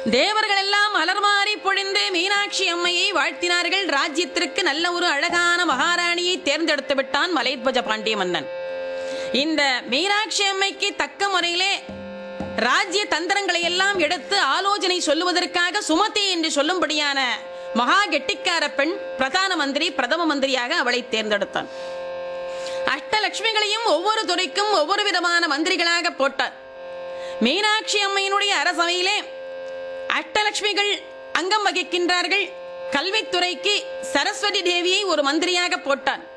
தேவர்கள் எல்லாம் அலர்மாறி பொழிந்து மீனாட்சி அம்மையை வாழ்த்தினார்கள் ராஜ்யத்திற்கு நல்ல ஒரு அழகான மகாராணியை தேர்ந்தெடுத்து விட்டான் மலைத்வஜ பாண்டிய மன்னன் இந்த மீனாட்சி அம்மைக்கு தக்க முறையிலே ராஜ்ய தந்திரங்களை எல்லாம் எடுத்து ஆலோசனை சொல்லுவதற்காக சுமதி என்று சொல்லும்படியான மகா கெட்டிக்கார பெண் பிரதான மந்திரி பிரதம மந்திரியாக அவளை தேர்ந்தெடுத்தான் அஷ்டலட்சுமிகளையும் ஒவ்வொரு துறைக்கும் ஒவ்வொரு விதமான மந்திரிகளாக போட்டார் மீனாட்சி அம்மையினுடைய அரசவையிலே அஷ்டலட்சுமிகள் அங்கம் வகிக்கின்றார்கள் கல்வித்துறைக்கு சரஸ்வதி தேவியை ஒரு மந்திரியாக போட்டான்